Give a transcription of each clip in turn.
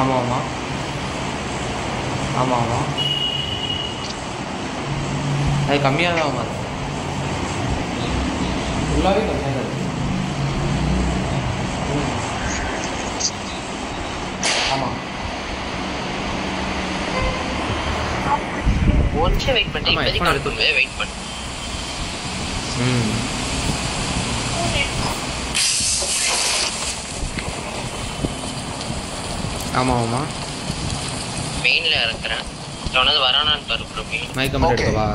ஆமாம் ஆமாம் ஆமாம் ஆமாம் அது கம்மியாக தான் ஆகும் ஃபுல்லாகவே கம்மியாக தான் இருக்கு ம். ஆமாம் ஒரு நிமிஷம் வெயிட் பண்ணு ஆமா, இப்போதைக்கு headphone அனுப்புங்க வெயிட் பண்ணு ம் ஆமாம் ஆமாம் மெயின்ல இறக்குறேன் சொன்னது வரானான்னு பாரு ப்ரோ மெயின் மைக்க மட்டும் Okay. எடுக்கவா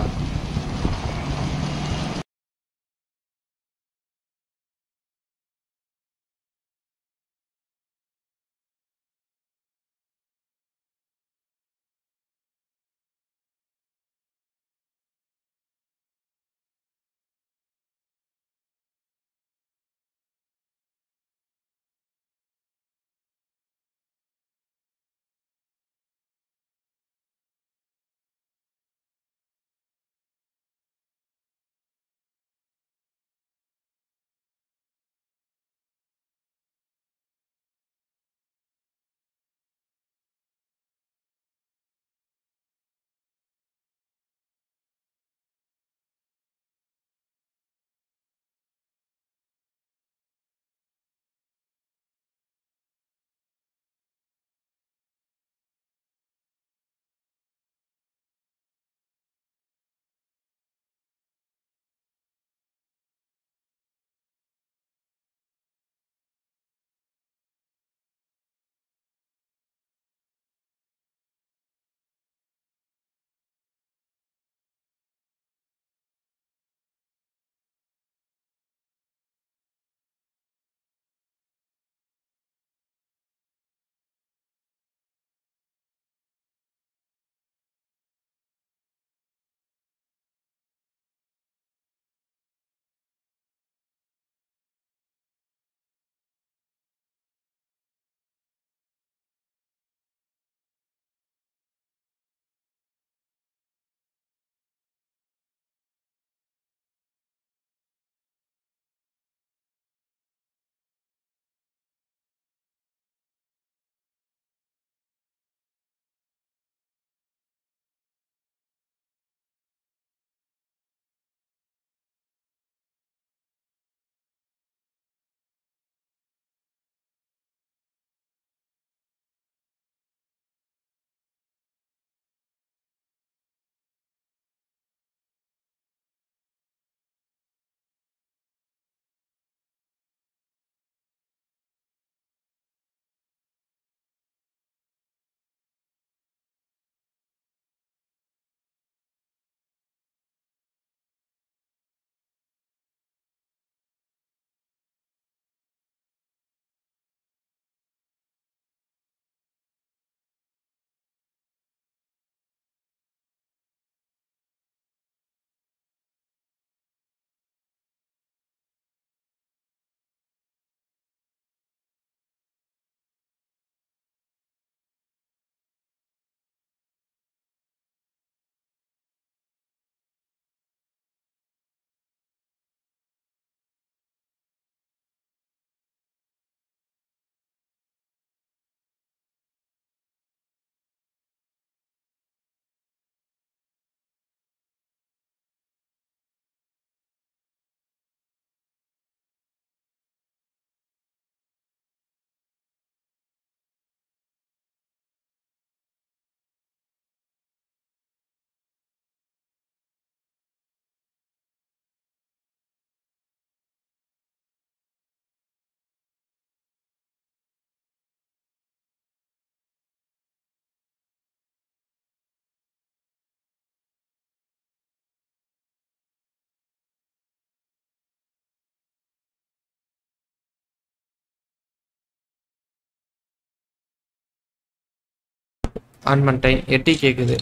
ஆன் பண்ணிட்டேன் எட்டி கேட்குது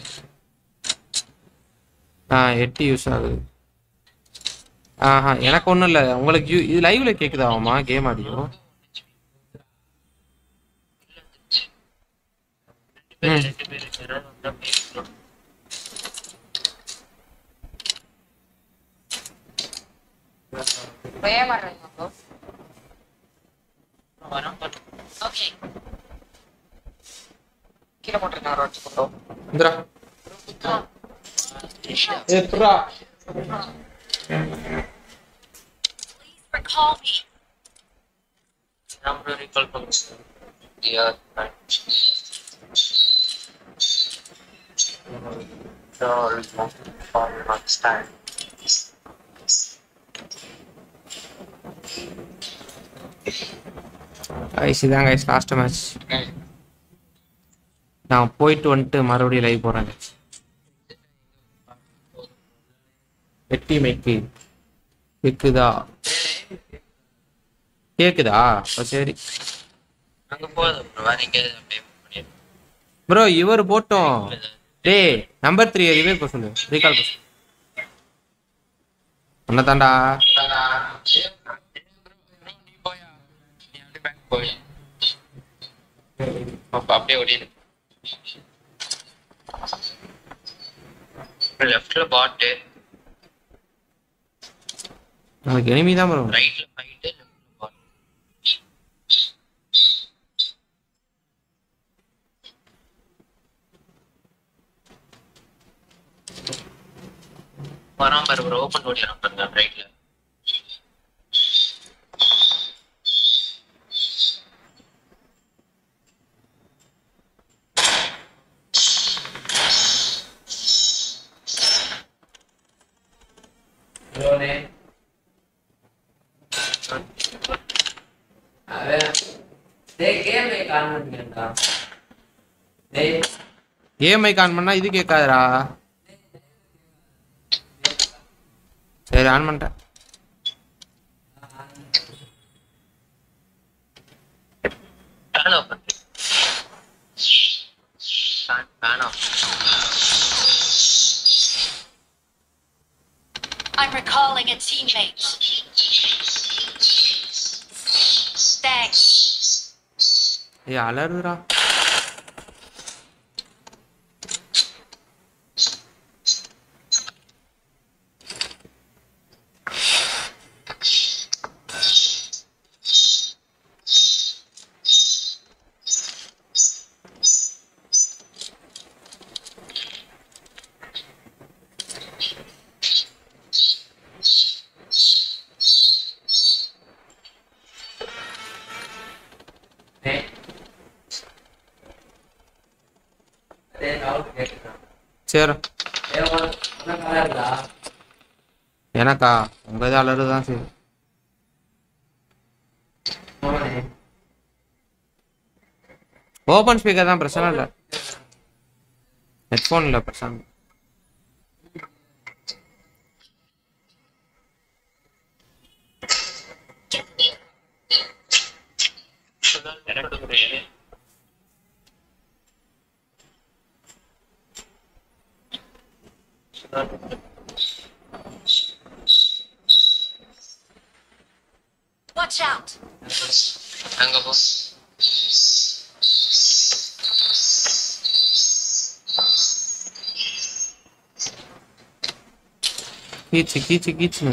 ஆ எட்டி யூஸ் ஆகுது ஆஹா எனக்கு ஒன்றும் இல்லை உங்களுக்கு யூ இது லைவ்ல கேட்குதா ஆமா கேம் ஆடியும் ம் ரெண்டு பேர் யாராவது வந்தா பேசலாம் பயமாடுறீங்க ப்ரோ வரான் பாரு ஓகே கீழே போட்டிருக்கான் ரோட் ப்ரோ இந்திரா ஏ புறா Recall me. நான் ப்ரோ ரீகால் பண்ணுங்க டியர் stand. கைஸ் இதான் கைஸ் லாஸ்ட் மேட்ச் நான் போயிட்டு வந்துட்டு மறுபடியும் லைவ் போறேன் guys. வெட்டி மைக்கு கேக்குதா கேக்குதா அப்ப சரி அங்க போகாத ப்ரோ வேற எங்கேயாவது அப்படியே பண்ணிடு ப்ரோ இவர் போட்டோம் டேய் நம்பர் த்ரீ ரிவே போக சொல்லு ரீகால் போக சொல்லு உன்னை தாண்டா நீ போயா நீ அப்படியே பேக் போய் அப்ப அப்படியே ஓடிடு லெஃப்ட்ல பாட்டு நமக்கு எனிமி தான் ப்ரோ ரைட்ல ஃபைட்டு லெஃப்ட்ல பாட் வராம பாரு ப்ரோ ஓபன் ஓடிறான் பாருங்க ரைட்ல கேம் ஆன் பண்ணா இது கேட்காதுடா சரி ஆன் பண்ணிட்டேன் fan open fan fan off I'm recalling a teammate. Thanks. ஏய் அலறுடா சரி எனக்கா உங்க இது அலறுதான் சரி ஓபன் ஸ்பீக்கர் தான் பிரச்சனை இல்லை ஹெட்ஃபோன் இல்லை பிரச்சனை இல்ல. Watch out. அங்க போ கீச்சு கீச்சு கீச்சு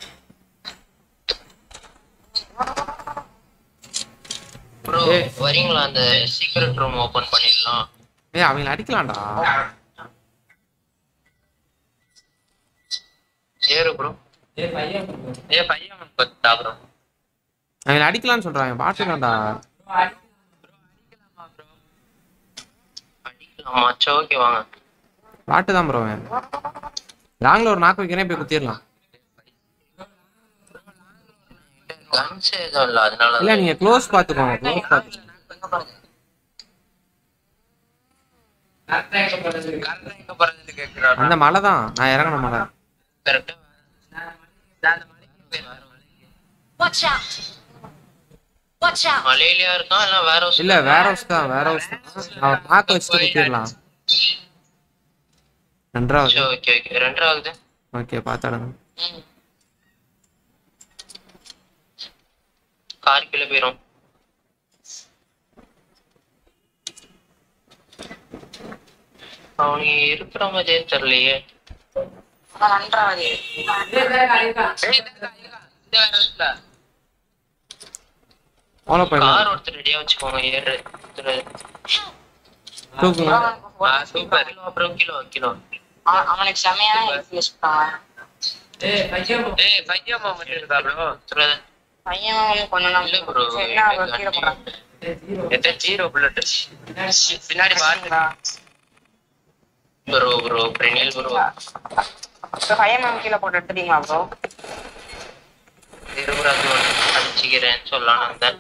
ப்ரோ ஏய். வரீங்களா அந்த சீக்ரெட் ரூம் ஓபன் பண்ணிடலாம் ஏய் அவங்கள அடிக்கலாம்டா ஏறு ப்ரோ ஏ பையன் பத்தா ப்ரோ அவங்கள அடிக்கலாம்னு சொல்றாங்க பாத்துக்கலாம்டா அடிக்கலாமா சரி ஓகே வாங்க பாட்டு தான் ப்ரோ லாங்ல ஒரு நாக்கு வைக்கிறேன் போய் குத்திடலாம் கன்ஸ் எதுவும் இல்ல அதனால இல்ல நீங்க க்ளோஸ் பாத்துக்கோங்க க்ளோஸ் பாத்து எங்க போறதுன்னு கேக்குறாரு அந்த மலை தான் நான் இறங்கின மலை கரெக்டா அந்த மலைக்கு போய் வேற மலைக்கு. Watch out. Watch out. மலையிலயா இருக்கான் இல்ல வேற house இல்ல வேற ஹவுஸ் தான் வேற ஹவுஸ் தான் நான் நாக்கு வச்சுட்டு குத்திடலாம் ரெண்டாவது சரி ஓகே ஓகே ரெண்டரை ஆகுது ஓகே பாத்தாடுங்க கார் கீழே போயிரும் அவனுக்கு இருக்கிற மாதிரியே தெரியலையே ஃபாலோ பண்ணலாம் கார் ஒருத்தர் ரெடியா வச்சுக்கோங்க ஏறு ஒருத்தர் தூக்குங்க சூப்பர் கிலோ கிலோ கிலோ அவன் அவனுக்கு செமையான இன்ஃபியூஸ் பண்ணான் ஏய் பையா மாமன் இருக்கா ப்ரோ சொல்லுங்க பையன் வந்து கொஞ்சம் இல்ல ப்ரோ என்ன அவன் கீழே போடுறான் எத்தனை ஜீரோ புல்லட் பின்னாடி பாருங்க ப்ரோ ப்ரோ பிரெனில் ப்ரோ இப்போ பையன் மேம் கீழே போட்டு எடுத்துட்டீங்களா ப்ரோ இருபது அடிச்சுக்கிறேன்னு சொல்லலாம் வந்தேன்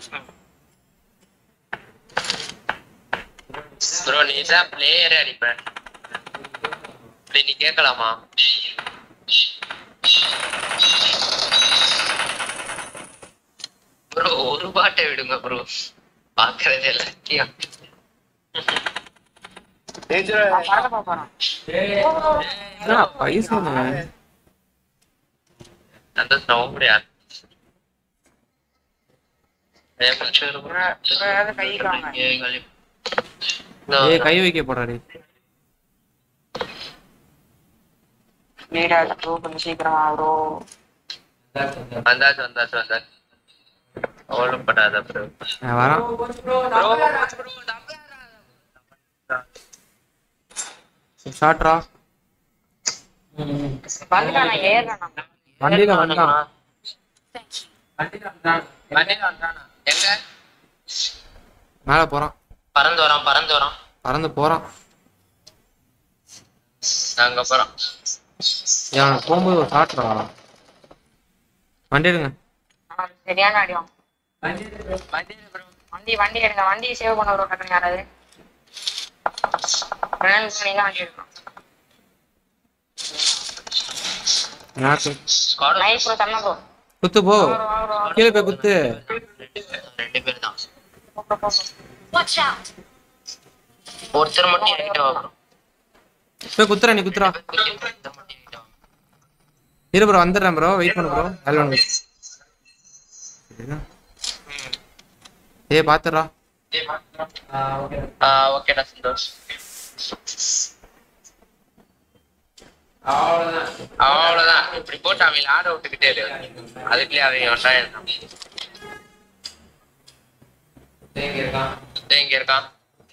ப்ரோ நீ தான் பிளேயரே அடிப்பேன் இப்படி நீ கேட்கலாமா ப்ரோ ஒரு பாட்டை விடுங்க ப்ரோ பாக்குறது எல்லாத்தையும் பறக்க போறான் என்ன பைசா அந்த சவுண்ட் யார் ஏதாவது கை காங்க ஏய் கை வைக்க போறாரு வீடா ப்ரோ கொஞ்சம் சீக்கிரமா ப்ரோ வந்தாச்சு வந்தாச்சு வந்தாச்சு அவ்வளவு படாத ப்ரோ நான் வரேன் ஷார்ட்ரா வந்துட்டான் நான் ஏறுறேன் நான். வண்டியில வந்தான் எங்க மேல போறான் பறந்து வரான் பறந்து வரான் பறந்து போறான் அங்க போறான் ஏன் போகும்போது ஒரு ஷார்ட்ரா வண்டி எடுங்க அவன் சரியான அடிவான் வண்டி வண்டி எடுங்க வண்டி சேவ் பண்ண ப்ரோ டக்குனு யாராவது ரெண்டு மணிக்கு வண்டி எடுக்கணும் எனக்கு ஸ்குவாட் நைட் ப்ரோ தரணும் ப்ரோ குத்து போ கீழே போய் குத்து ரெண்டு பேர் தான் Watch out! ஒருத்தர் மட்டும் இறங்கிட்டு வா bro. போய் குத்துறா நீ குத்துறா ஒருத்தர் மட்டும் இறங்கிட்டு வா. இரு ப்ரோ வந்துடுறேன் ப்ரோ வெயிட் பண்ணு ப்ரோ வேலை ஒன்று ம். ஏய் பாத்துடுறா ஆ ஓகேடா சந்தோஷ் அவ்வளவுதான் இப்படி போட்டு அவன் ஆட விட்டுக்கிட்டே இரு அதுக்குள்ளே அவன் ஒன்றாயிரம் இங்க இருக்கான்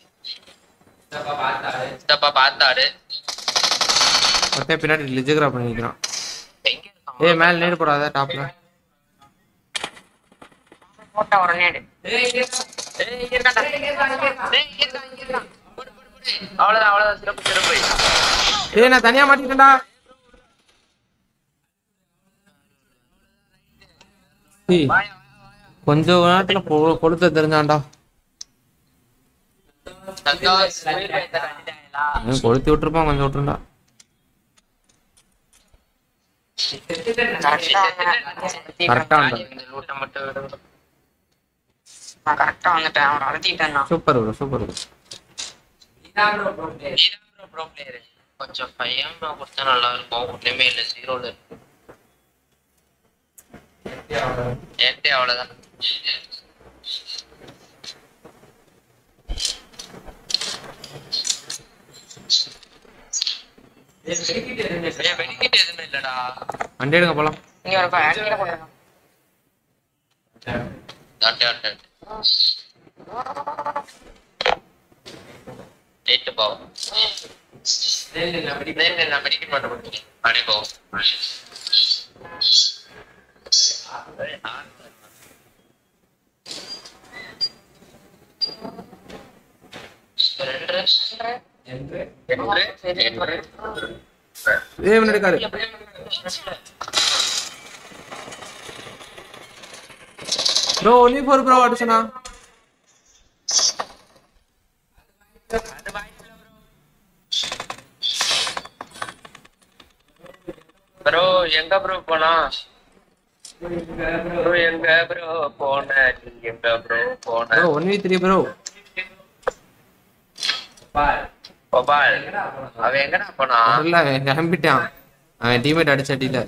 சித்தப்பா பார்த்தாரு ஒருத்தன் பின்னாடி லிஜிகிரா பண்ணி நிற்கிறான் எங்க இருக்கான் ஏய் மேல நேடு போடாத டாப்ல போட்டா ஒரு நேடு ஏய், இங்க இருக்கான்டா. ஏய், இங்க இருக்கான், இங்க இருக்கான். போடு, போடு, போடு. அவ்வளவுதான் அவ்வளவுதான் சிறப்பு சிறப்பு ஏய் நான் தனியா மாட்டிட்டேன்டா ஏய், கொஞ்ச நேரத்துல பொ- கொளுத்த தெரிஞ்சான்டா சந்தோஷ் உயிர் பயத்தை கட்டிட்டாங்களா? அவன் கொளுத்தி விட்டுருப்பான் கொஞ்சம் விட்டுருண்டா கரெக்டா வந்தான் இந்த லூட்டை மட்டும் விடு. நான் கரெக்டா வந்துட்டேன் அவன் அழுத்திட்டேன் நான் சூப்பர் ப்ரோ சூப்பர் ப்ரோ நீதான் bro pro player. கொஞ்சம் பையன் கொடுத்தா நல்லா இருக்கும் ஒண்ணுமே இல்ல ஜீரோல இருக்கு என்கிட்ட அவ்வளவுதான் ஏய், வெடிக்கிட்டு எதுவுமே இல்லடா வண்டி எடுங்க போலாம் இங்க ஒரு கீழே போட்டுருக்கான் தாண்டே ஆண்டே எயிட்டு பாவம் நான் மெடிக்க மாட்டேன் அப்படியே போவோம் ரெண்டு ரெண்டு ஏய் முன்னாடி car bro only four bro அடிச்சனா ப்ரோ எங்க ப்ரோ போனா ப்ரோ எங்க ப்ரோ போன நீ எங்க ப்ரோ போன bro one v three bro Gopal அவன் எங்கடா போனா இல்ல கிளம்பிட்டான் அவன் டீமேட் அடிச்ச அடியில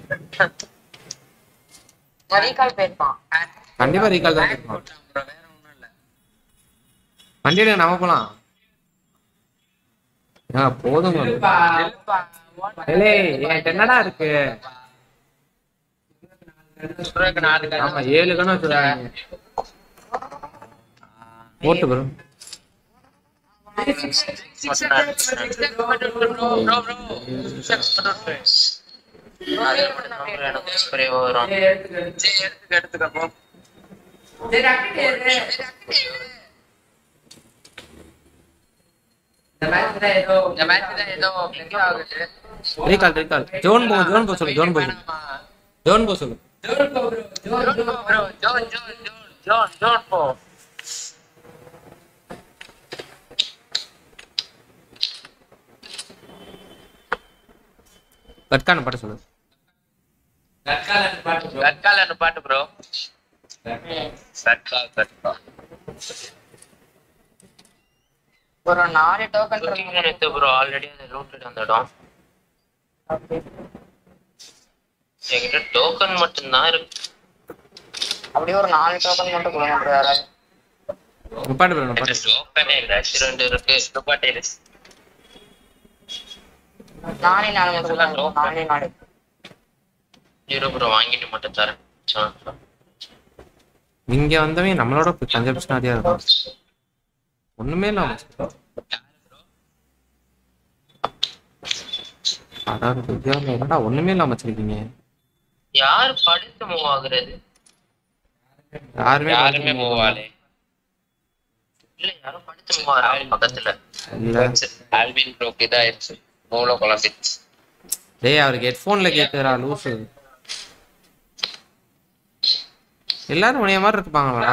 ரீகால் போயிருப்பான் கண்டிப்பா ரீகால் தான் இருப்பான் bro, வேற ஒண்ணும் இல்ல வண்டி எடுங்க நம்ம போலாம் ஆ போதும் ஏய் என்கிட்ட என்னடா இருக்கு ப்ரோக்கு நாலு gun. ஆமா ஏழு கணம் வச்சிருக்காங்க போட்டு ப்ரோ எனக்கு ஸ்ப்ரே வரும் எடுத்துக்க எடுத்துக்க போ இந்த மேட்ச் தான் ஏதோ பிளிங்க் ஆகுது ரீகால் ரீகால் ஜோன் போ ஜோன் போ சொல்லு ஜோன் போ சொல்லு ஜோன் போ சொல்லு ஜோன் போ bro zone zone zone zone zone போ கட்கான பாட்ட சொல்லு கட்கால பாட்டு ப்ரோ கட்கா கட்கா ஒரு நாலு டோக்கன் எடுத்து ப்ரோ ஆல்ரெடி அது லூட்டட் அந்த இடம் என்கிட்ட டோக்கன் மட்டும்தான் இருக்கு அப்படியே ஒரு நாலு டோக்கன் மட்டும் கொடுங்க bro யாராவது நிப்பாட்டு bro நிப்பாட்டு டோக்கனே இல்ல ரெண்டு இருக்கு துப்பாட்டி இருக்கு நாலே நாலு மட்டும் கொடுங்க bro. நாலே நாலு ஜீரோ ப்ரோ வாங்கிட்டு மட்டும் தரேன் சரி. இங்க வந்தவன் நம்மளோட கன்செப்ஷன் அதிகா இருக்கும் ஒண்ணுமே இல்லாம அதாவது வித்தியாசம் என்னடா ஒண்ணுமே இல்லாம வச்சிருக்கீங்க யார் படுத்து மூவ் ஆகுறது யாருமே யாருமே மூவ் ஆகல இல்ல யாரும் படுத்து மூவ் ஆகிறாங்க பக்கத்துல இல்ல ஆல்வின் ப்ரோக்கு இதாயிருச்சு மூளை குழம்பிச்சு டேய் அவருக்கு ஹெட்போன்ல கேக்குறா லூசு எல்லாரும் உனைய மாதிரி இருப்பாங்களா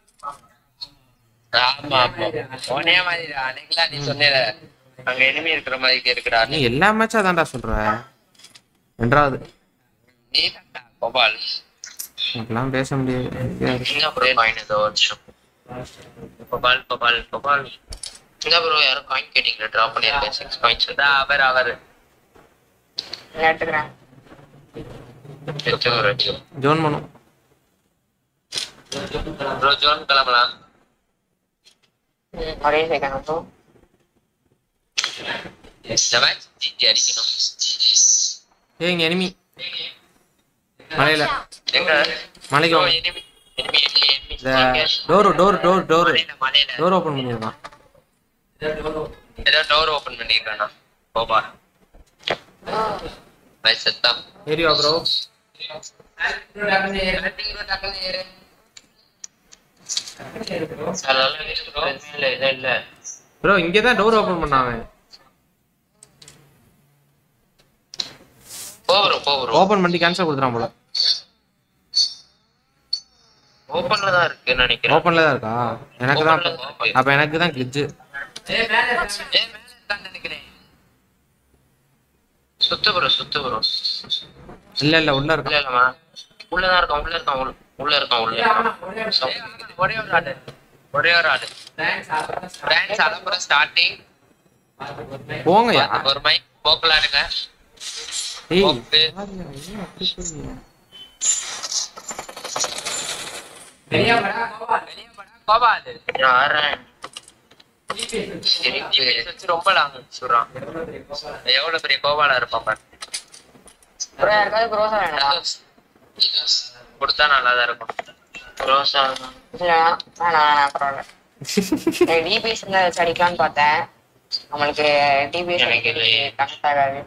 ஆமா ஆமா உனே மாதிரி அன்னைக்குலாம் நீ சொன்ன அங்க எனிமி இருக்கிற மாதிரி இருக்கிறா நீ எல்லா மேட்சும் அதான்டா சொல்ற ரெண்டாவது நீ கோபால் எனக்கெல்லாம் பேச முடியாது எங்க ப்ரோ காயின் ஏதோ வருஷம் கோபால் கோபால் கோபால் எங்க ப்ரோ யாரும் காயின் கேட்டீங்களா டிராப் பண்ணிருக்கேன் சிக்ஸ் காயின்ஸ் அவர் அவர் நான் எடுத்துக்கிறேன் வச்சு வச்சு ஜோன் பண்ணும் ப்ரோ ஜோன் கிளம்பலாம் ம், ஒரே செகண்ட் ப்ரோ இந்த மேட்ச் ஜிடி அடிக்கணும் ஏய் இங்க எனிமி மலையில Watch out! எங்க மலைக்கு ப்ரோ வாங்க. எனிமி எனிமி எனிமி எனிமி இந்த டோர் டோர் டோர் டோர் மலையில மலையில டோர் ஓபன் பண்ணிருக்கான் ஏதோ டோர் ஓபன் பண்ணிருக்கானா கோபால் பை செத்தான் ஏரியா ப்ரோ இல்ல இல்ல இல்ல ப்ரோ இங்க தான் டோர் ஓபன் பண்ணாங்க போகிறோம் போகிறோம் ஓபன் பண்ணி கேன்சல் கொடுத்துறான் போல ஓபன்ல தான் இருக்குன்னு நினைக்கிறேன் ஓபன்ல தான் இருக்கா எனக்கு தான் Openல தான் இருக்கு. அப்ப எனக்கு தான் கிளிட்ஜ் ஏய், மேல இருக்கான்னு நினைக்கிறேன் சுத்து ப்ரோ சுத்து ப்ரோ இல்ல இல்ல உள்ள இருக்கா இல்ல இல்லம்மா உள்ளதான் இருக்கான் உள்ள இருக்கான் உள்ள- உள்ள இருக்கான் உள்ள இருக்கான் ஒரே ஒரு ஆடு ஒரே ஒரு ஆடு பிரான்ஸ் அலப்புறம் ஸ்டார்டிங் போங்கயா ஒரு மைக் போக்கலாடுங்க ஏய் போக்கு வெளியே கோபாது யாரேன் வச்சு ரொம்ப லாங் சொல்றான் எவ்வளவு பெரிய கோபாலா இருப்பான் பாரு. ப்ரோ யாருக்காவது க்ரோஸா வேணுமா கொடுத்தா நல்லாதான் இருக்கும் ரோசா இல்ல வேணாம் வேணாம் பரவாயில்ல டிபிஎஸ் இருந்தா வச்சு அடிக்கலாம்னு பார்த்தேன் நம்மளுக்கு டிபிஎஸ் எனக்கு இல்லை. கனெக்ட் ஆகாது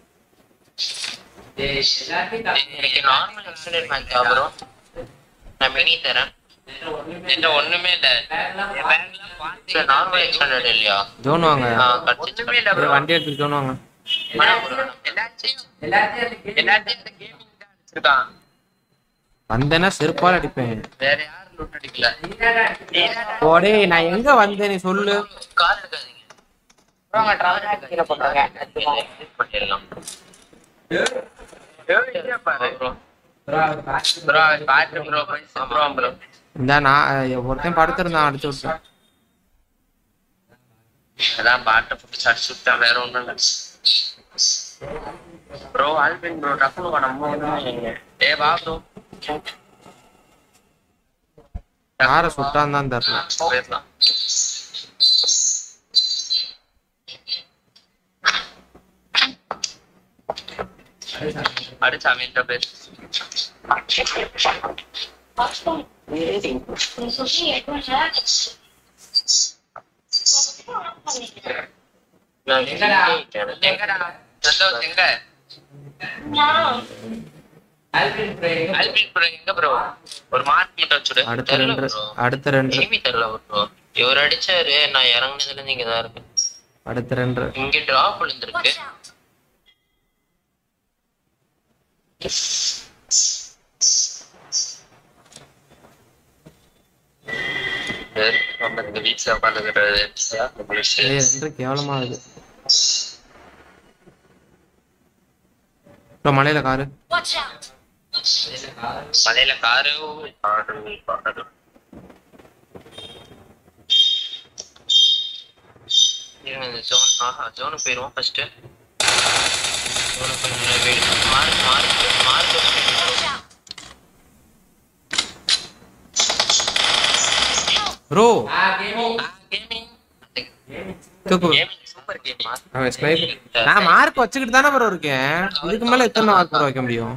எனக்கு நார்மல் எக்ஸ்டெண்டட் மேட்ச் ப்ரோ நான் மினி தரேன் இல்ல ஒண்ணுமே இல்ல நார்மல் எக்ஸ்டெண்டட் இல்லையா ஜோன் வாங்க ஆ, கடிச்சிச்சு. ஏய், வண்டி எடுத்து ஜோன் வாங்க ஆனா bro, எல்லாத்தையும் எல்லாத்தையும் இந்த gaming தான் அடிச்சிருக்கான். வந்தேன்னா செருப்பால் அடிப்பேன் வேற யாரும் loot அடிக்கல. போடே நான் எங்க வந்தேன் நீ சொல்லு Car எடுக்காதீங்க. ப்ரோ அங்க ட்ரவல் கீழே போட்டிருக்கேன் எடுத்துக்கோங்க Exit பண்ணிடலாம். Bro. Bro, அவன் பாட்டு bro, போய் செத்துருவான் bro. இந்த நான் ஒருத்தன் படுத்திருந்தான் அடிச்சு விட்டேன் அதான் பாட்டை புடிச்சு அடிச்சு விட்டான், வேற ஒண்ணும் இல்ல. Bro, ஆல்வின் bro, டக்குனு வா, நம்ம ஒண்ணுமே- ஏய், வா bro. யாரை சுட்டான் தான் தெரியல போயிடலாம். அடிச்சு அவன்கிட்ட பேசு நான் எங்கடா சந்தோஷ் எங்க ஆல்பின் ப்ரோ எங்க ப்ரோ ஒரு மார்க் மட்டும் வச்சுடு அடுத்த தெரியல ரெண்டு ப்ரோ அடுத்த ரெண்டு எனிமி தெரியல ப்ரோ இவர் அடிச்சாரு நான் இறங்குனதுல இருந்து இங்க தான் இருக்கு அடுத்த ரெண்டு இங்க டிராப் விழுந்திருக்கு Watch out! நம்ம இந்த வீட்ல உட்காந்துக்கிறது ஏய் ரெண்டு கேவலமா இருக்கு ப்ரோ மலையில காரு Watch out! மலையில காரு காரு காரு இருங்க இந்த ஜோன் ஆஹா ஜோனுக்கு போயிருவோம் ஃபர்ஸ்ட் ஜோனுக்கு போய் நல்லா வீடு mark mark mark Watch out! Bro gaming தூக்கு கேமிங் சூப்பர் கேமிங் அவன் ஸ்னைப்பர் நான் மார்க் வச்சுக்கிட்டு தானே ப்ரோ இருக்கேன் இதுக்கு மேல எத்தனை மார்க் ப்ரோ வைக்க முடியும்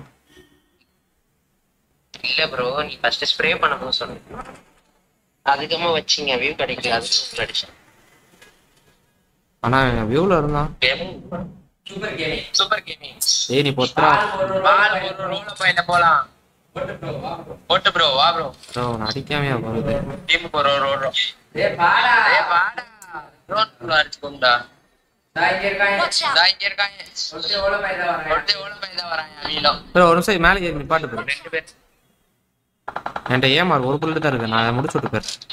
இல்ல ப்ரோ நீ ஃபர்ஸ்ட் ஸ்ப்ரே பண்ணணும் சொன்ன அதுக்கமா வச்சீங்க வியூ கிடைக்கல அதுக்கு அடிச்சேன் ஆனா வியூல இருந்தான் gaming super gaming super gaming ஏய் நீ பொத்துறா பால் ஒரு ரோல போயிட்ட போலாம் போட்டு ப்ரோ வா ப்ரோ ப்ரோ நான் அடிக்காமையா போறது டீமுக்கு ஒரு ஒரு ரோல் ஏய் வாடா ரோட் ப்ரோ அடிச்சுக்கோங்கடா Watch out! இதா இங்க இருக்காங்க ஒருத்தன் ஓல பைதா வராங்க அவங்களும் ப்ரோ ஒரு நிமிஷம் மேலே ஏறி நிப்பாட்டு ப்ரோ ரெண்டு பேர் என்கிட்ட ஏன் மார்க் ஒரு புல்லட் தான் இருக்கு நான் அதை முடிச்சு விட்டு போயிடுறேன்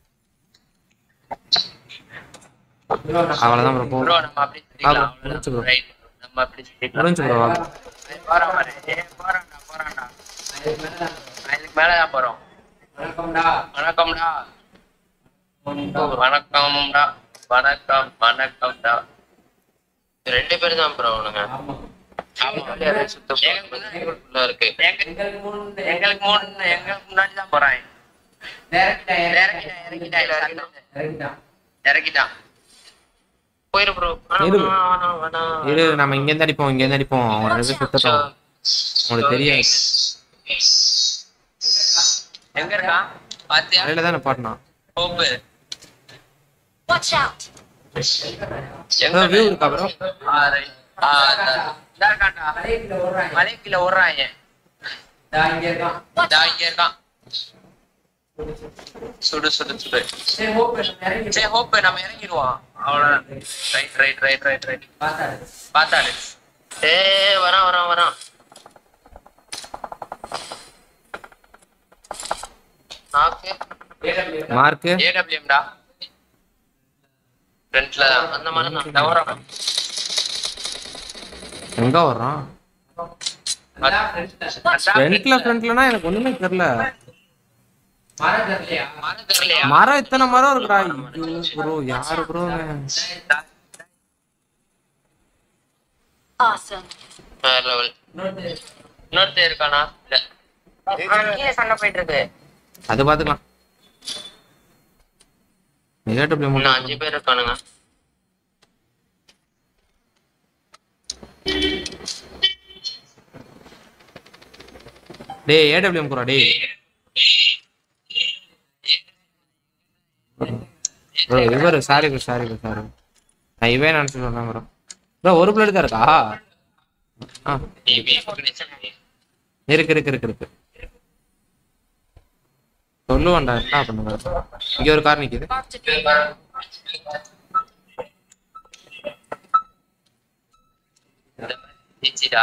அவ்வளவுதான் ப்ரோ போ ப்ரோ நம்ம அப்படி சொல்லிக்கலாம் ஆ, முடிச்சு bro. அவ்வளவுதான் ரைட் நம்ம அப்படி சொல்லிக்கலாம் முடிஞ்சு ப்ரோ ஏய், போறான் பாரு ஏய், போறான்டா போறான்டா நான் இதுக்கு மேலதான் போறோம் வணக்கம்டா வணக்கம்டா வணக்கம்டா வணக்கம் வணக்கம்டா இது ரெண்டு பேரும் தான் ப்ரோ அவனுங்க ஆமா சுத்தம் இருக்கு எங்களுக்கு மூணு எங்களுக்கு முன்னாடி தான் போறான் இறக்கிட்டான் இறக்கிட்டான் இறக்கிட்டான் போயிரு ப்ரோ இரு. இரு நம்ம இங்க இருந்து அடிப்போம் இங்க இருந்து அடிப்போம் அவங்க ரெண்டு பேரும் சுத்தட்டும் உங்களுக்கு தெரியாது எங்க இருக்கான் பாத்தியா மலையில தான் நிப்பாட்டினான் போப்பு Watch out! ஏதோ வியூ இருக்கா ப்ரோ ஆ, right. ஆ, இந்த- இந்த இருக்கான்டா. மலைக்குள்ள ஓடுறாங்க Watch இதா out! இங்க இருக்கான் சுடு சுடு சுடு சரி ஹோப் நம்ம இறங்கிடுவோம் அவ்வளவுதான் right right right right right பார்த்தாடு ஏ வரான் வரான் வரான் நாக்கு மார்க்கு ஏடபிள்யூம்டா ஃப்ரண்ட்ல அந்த மாதிரி தான் டவரம் எங்க வர்றான் ஃப்ரண்ட்ல ஃப்ரண்ட்லனா எனக்கு ஒண்ணுமே தெரியல மரம் தெரியலையா மரம் இத்தனை மரம் இருக்குடா ப்ரோ யாரு ப்ரோ Awesome. வேற லெவல் இன்னொருத்தர் இருக்கானா இல்ல கீழே சண்டை போயிட்டு இருக்கு அது பாத்துக்கலாம் ஏடபிள்யூ இன்னும் அஞ்சு பேர் இருக்கானுங்க டேய் ஏடபிள்யூ குரா டேய் ப்ரோ இவர் sorry bro sorry bro sorry நான் இவன் நினைச்சு சொன்னேன் ப்ரோ ப்ரோ ஒரு பிளேட் தான் இருக்கா ஆ இருக்கு இருக்கு இருக்கு இருக்கு சொல்லுவான்டா என்ன பண்ணுங்க இங்க ஒரு கார் நிக்குது Marked a vehicle. ஜிஜிடா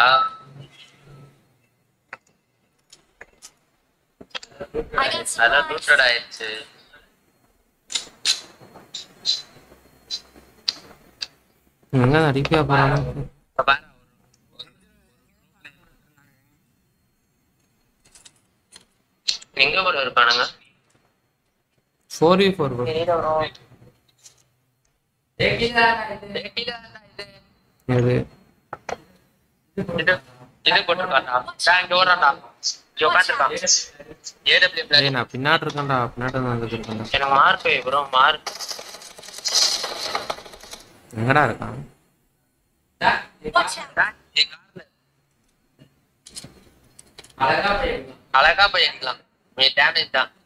I got அதான் supplies. ரூட்டட் ஆயிடுச்சு எங்க அடிப்பியா போறானு இப்ப பாரு. எங்க கூட இருக்கானுங்க ஃபோர் வி ஃபோர் ப்ரோ தெரியல bro. இது இது இது போட்டிருக்காண்டா டா, இங்க ஓடுறான்டா இங்க உட்காந்துருக்கான் ஏடபிள்யூ ஏய் நான் பின்னாடி இருக்கேன்டா பின்னாடி தான் வந்துட்டு இருக்கேன்டா எனக்கு மார்க் ப்ரோ மார்க் எங்கடா இருக்கான் Watch out! என் கார்ல அழகா போய் எடுக்கலாம் நீ டேமேஜ் தான்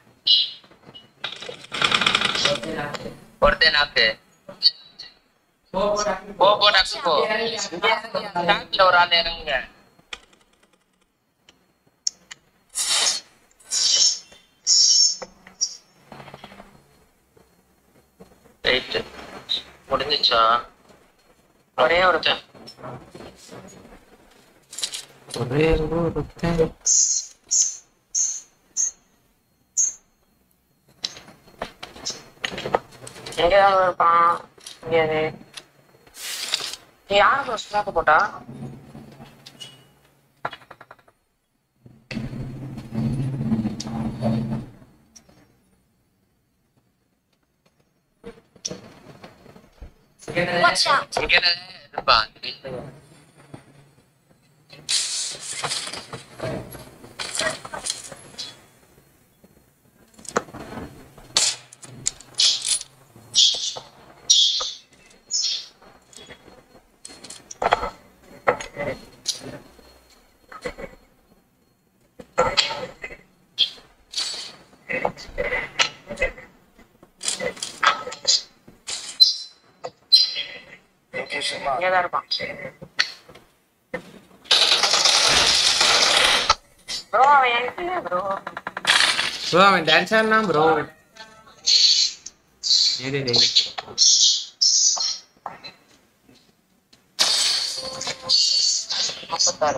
ஒருத்தன் நாக்கு போ போ டக்கு போ டேங்க்ல ஒரு ஆள் இறங்குங்க ரைட்டு முடிஞ்சிச்சா ஒரே ஒரு ஒரே ஒருத்தன் எங்கேயாவது இருப்பான் எங்கேயாவது நீ யாருக்கு ஒரு ஸ்மோக்கு போட்டா Watch out! இங்க இருப்பான் இங்கேதான் இருப்பான் ப்ரோ அவன் எங்க ப்ரோ ப்ரோ அவன் டான்ஸ் ஆடினா ப்ரோ டேய் டேய் டேய் முப்பத்தாறு